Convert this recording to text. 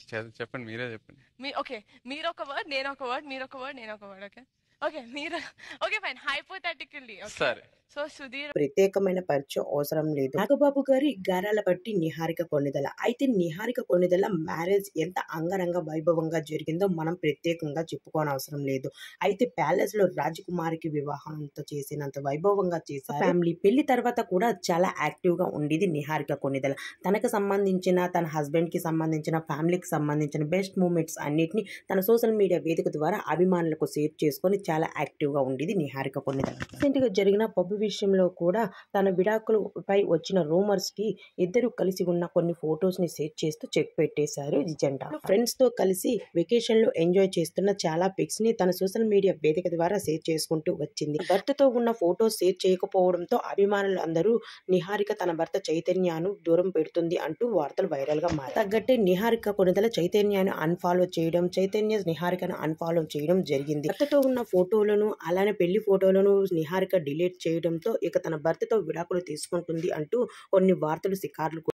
చె- చెప్పండి మీరే చెప్పండి మీ ఓకే మీరు ఒక వర్డ్ నేను ఒక వర్డ్ మీరు ఒక వర్డ్ నేను ఒక వర్డ్ ఓకే ఓకే మీరు ఓకే ఫైన్ హైపోథెటికల్లీ సరే సో సుధీర్ ప్రత్యేకమైన పరిచయం అవసరం లేదు నాగబాబు గారి గారాల బట్టి నిహారిక కొన్నిదల అయితే నిహారిక కొన్నిదల మ్యారేజ్ ఎంత అంగరంగ వైభవంగా జరిగిందో మనం ప్రత్యేకంగా చెప్పుకోని అవసరం లేదు అయితే ప్యాలెస్ లో రాజకుమారికి వివాహంతో చేసినంత వైభవంగా చేశారు ఫ్యామిలీ పెళ్లి తర్వాత కూడా చాలా యాక్టివ్ గా ఉండేది నిహారిక కొన్నిదల తనకు సంబంధించిన తన హస్బెండ్ కి సంబంధించిన ఫ్యామిలీకి సంబంధించిన బెస్ట్ మూమెంట్స్ అన్నిటిని తన సోషల్ మీడియా వేదిక ద్వారా అభిమానులకు షేర్ చేసుకొని చాలా యాక్టివ్ గా ఉండేది నిహారిక కొన్నిదల రీసెంట్ గా జరిగిన పబ్బు విషయంలో కూడా తన విడాకులపై వచ్చిన రూమర్స్ కి ఇద్దరు కలిసి ఉన్న కొన్ని ఫొటోస్ ని షేర్ చేస్తూ చెక్ పెట్టేశారు ఈ జంట ఫ్రెండ్స్ తో కలిసి వెకేషన్ లో ఎంజాయ్ చేస్తున్న చాలా పిక్స్ ని తన సోషల్ మీడియా వేదిక ద్వారా షేర్ చేసుకుంటూ వచ్చింది భర్తతో ఉన్న ఫొటోస్ షేర్ చేయకపోవడంతో అభిమానులు అందరూ నిహారిక తన భర్త చైతన్యను దూరం పెడుతుంది అంటూ వార్తలు వైరల్ గా మారాయి తగ్గట్టే నిహారిక కొనిదల చైతన్యాన్ని అన్ఫాలో చేయడం చైతన్య నిహారికను అన్ఫాలో చేయడం జరిగింది భర్తతో ఉన్న ఫోటోలను అలానే పెళ్లి ఫోటోలను నిహారిక డిలీట్ చేయడంతో ఇక తన భర్తతో విడాకులు తీసుకుంటుంది అంటూ కొన్ని వార్తలు శికార్లు